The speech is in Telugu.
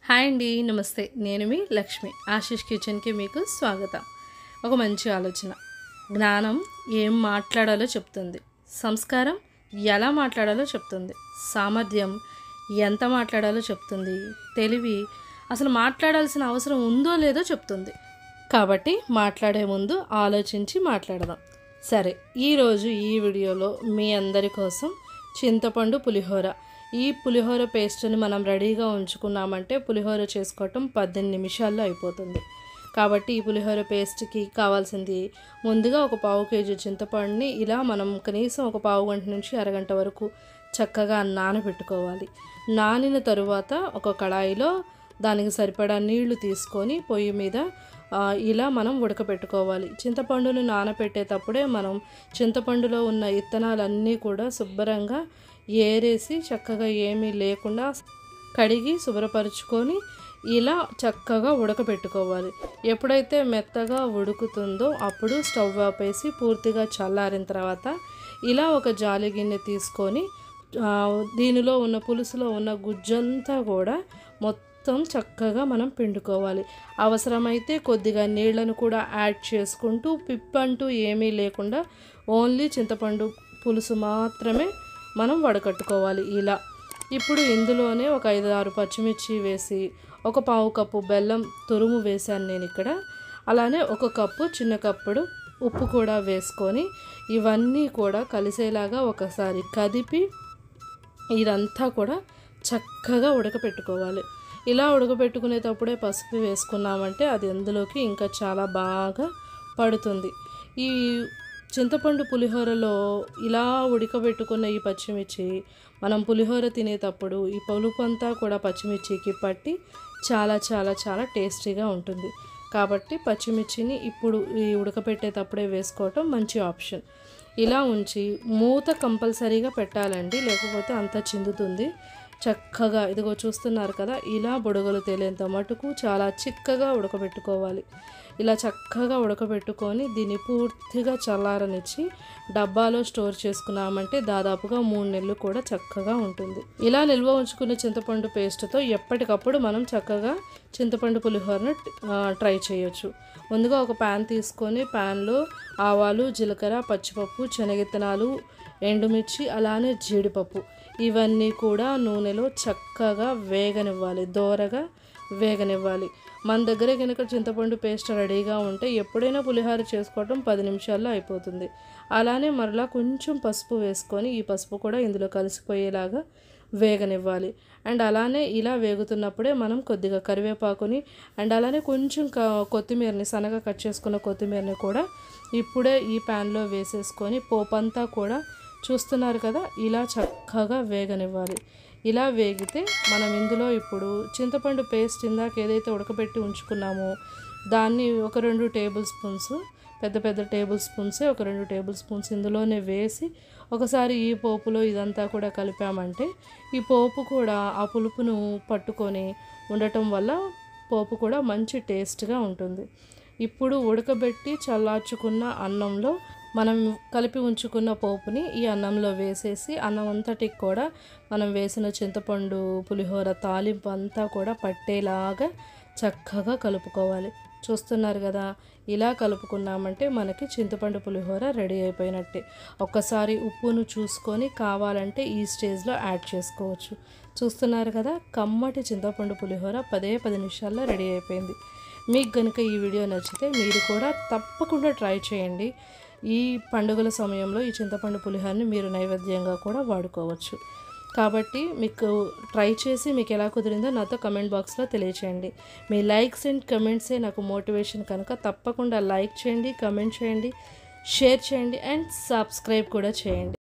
హాయ్ అండి నమస్తే నేను మీ లక్ష్మి ఆశీష్ కిచెన్కి మీకు స్వాగతం ఒక మంచి ఆలోచన జ్ఞానం ఏం మాట్లాడాలో చెప్తుంది సంస్కారం ఎలా మాట్లాడాలో చెప్తుంది సామర్థ్యం ఎంత మాట్లాడాలో చెప్తుంది తెలివి అసలు మాట్లాడాల్సిన అవసరం ఉందో లేదో చెప్తుంది కాబట్టి మాట్లాడే ముందు ఆలోచించి మాట్లాడదాం సరే ఈరోజు ఈ వీడియోలో మీ అందరి కోసం చింతపండు పులిహోర ఈ పులిహోర పేస్ట్ని మనం రెడీగా ఉంచుకున్నామంటే పులిహోర చేసుకోవటం పద్దెనిమిది నిమిషాల్లో అయిపోతుంది కాబట్టి ఈ పులిహోర పేస్ట్కి కావాల్సింది ముందుగా ఒక పావు కేజీ చింతపండుని ఇలా మనం కనీసం ఒక పావు గంట నుంచి అరగంట వరకు చక్కగా నానబెట్టుకోవాలి నానిన తరువాత ఒక కళాయిలో దానికి సరిపడా నీళ్లు తీసుకొని పొయ్యి మీద ఆ, ఇలా మనం ఉడకపెట్టుకోవాలి చింతపండును నానబెట్టేటప్పుడే మనం చింతపండులో ఉన్న ఇత్తనాలన్నీ కూడా శుభ్రంగా ఏరేసి చక్కగా ఏమీ లేకుండా కడిగి శుభ్రపరుచుకొని ఇలా చక్కగా ఉడకపెట్టుకోవాలి ఎప్పుడైతే మెత్తగా ఉడుకుతుందో అప్పుడు స్టవ్ ఆపేసి పూర్తిగా చల్లారిన తర్వాత ఇలా ఒక జాలి గిన్నె తీసుకొని ఆ, దీనిలో ఉన్న పులుసులో ఉన్న గుజ్జంతా కూడా మొత్తం చక్కగా మనం పిండుకోవాలి అవసరమైతే కొద్దిగా నీళ్లను కూడా యాడ్ చేసుకుంటూ పిప్పంటూ ఏమీ లేకుండా ఓన్లీ చింతపండు పులుసు మాత్రమే మనం వడకట్టుకోవాలి ఇలా ఇప్పుడు ఇందులోనే ఒక ఐదు ఆరు పచ్చిమిర్చి వేసి ఒక పావు కప్పు బెల్లం తురుము వేశాను నేను ఇక్కడ అలానే ఒక కప్పు చిన్న కప్పుడు ఉప్పు కూడా వేసుకొని ఇవన్నీ కూడా కలిసేలాగా ఒకసారి కదిపి ఇదంతా కూడా చక్కగా ఉడకపెట్టుకోవాలి ఇలా ఉడకపెట్టుకునేటప్పుడే పసుపు వేసుకున్నామంటే అది అందులోకి ఇంకా చాలా బాగా పడుతుంది ఈ చింతపండు పులిహోరలో ఇలా ఉడకబెట్టుకున్న ఈ పచ్చిమిర్చి మనం పులిహోర తినేటప్పుడు ఈ పలుపు అంతా కూడా పచ్చిమిర్చికి పట్టి చాలా చాలా చాలా టేస్టీగా ఉంటుంది కాబట్టి పచ్చిమిర్చిని ఇప్పుడు ఈ ఉడకపెట్టేటప్పుడే వేసుకోవటం మంచి ఆప్షన్ ఇలా ఉంచి మూత కంపల్సరీగా పెట్టాలండి లేకపోతే అంతా చిందుతుంది చక్కగా ఇదిగో చూస్తున్నారు కదా ఇలా బుడగలు తేలేంత మటుకు చాలా చిక్కగా ఉడకబెట్టుకోవాలి ఇలా చక్కగా ఉడకబెట్టుకొని దీన్ని పూర్తిగా చల్లారనిచ్చి డబ్బాలో స్టోర్ చేసుకున్నామంటే దాదాపుగా మూడు నెలలు కూడా చక్కగా ఉంటుంది ఇలా నిల్వ ఉంచుకున్న చింతపండు పేస్ట్తో ఎప్పటికప్పుడు మనం చక్కగా చింతపండు పులిహోరను ఆ, ట్రై చేయొచ్చు ముందుగా ఒక ప్యాన్ తీసుకొని ప్యాన్లో ఆవాలు జీలకర్ర పచ్చిపప్పు శనగిత్తనాలు ఎండుమిర్చి అలానే జీడిపప్పు ఇవన్నీ కూడా నూనెలో చక్కగా వేగనివ్వాలి దోరగా వేగనివ్వాలి మన దగ్గర కనుక చింతపండు పేస్ట్ రెడీగా ఉంటే ఎప్పుడైనా పులిహోర చేసుకోవటం పది నిమిషాల్లో అయిపోతుంది అలానే మరలా కొంచెం పసుపు వేసుకొని ఈ పసుపు కూడా ఇందులో కలిసిపోయేలాగా వేగనివ్వాలి అండ్ అలానే ఇలా వేగుతున్నప్పుడే మనం కొద్దిగా కరివేపాకుని అండ్ అలానే కొంచెం క- కొత్తిమీరని సన్నగా కట్ చేసుకున్న కొత్తిమీరని కూడా ఇప్పుడే ఈ ప్యాన్లో వేసేసుకొని పోపంతా కూడా చూస్తున్నారు కదా ఇలా చక్కగా వేగనివ్వాలి ఇలా వేగితే మనం ఇందులో ఇప్పుడు చింతపండు పేస్ట్ ఇందాక ఏదైతే ఉడకబెట్టి ఉంచుకున్నామో దాన్ని ఒక రెండు టేబుల్ స్పూన్స్ పెద్ద పెద్ద టేబుల్ స్పూన్సే ఒక రెండు టేబుల్ స్పూన్స్ ఇందులోనే వేసి ఒకసారి ఈ పోపులో ఇదంతా కూడా కలిపామంటే ఈ పోపు కూడా ఆ పులుపును పట్టుకొని ఉండటం వల్ల పోపు కూడా మంచి టేస్ట్గా ఉంటుంది ఇప్పుడు ఉడకబెట్టి చల్లార్చుకున్న అన్నంలో మనం కలిపి ఉంచుకున్న పోపుని ఈ అన్నంలో వేసేసి అన్నం అంతటికి కూడా మనం వేసిన చింతపండు పులిహోర తాలింపు అంతా కూడా పట్టేలాగా చక్కగా కలుపుకోవాలి చూస్తున్నారు కదా ఇలా కలుపుకున్నామంటే మనకి చింతపండు పులిహోర రెడీ అయిపోయినట్టే ఒక్కసారి ఉప్పును చూసుకొని కావాలంటే ఈ స్టేజ్లో యాడ్ చేసుకోవచ్చు చూస్తున్నారు కదా కమ్మటి చింతపండు పులిహోర పదే పది నిమిషాల్లో రెడీ అయిపోయింది మీకు కనుక ఈ వీడియో నచ్చితే మీరు కూడా తప్పకుండా ట్రై చేయండి ఈ పండుగల సమయంలో ఈ చింతపండు పులిహోరని మీరు నైవేద్యంగా కూడా వాడుకోవచ్చు కాబట్టి మీకు ట్రై చేసి మీకు ఎలా కుదిరిందో నాతో కమెంట్ బాక్స్లో తెలియచేయండి మీ లైక్స్ అండ్ కమెంట్సే నాకు మోటివేషన్ కనుక తప్పకుండా లైక్ చేయండి కమెంట్ చేయండి షేర్ చేయండి అండ్ సబ్స్క్రైబ్ కూడా చేయండి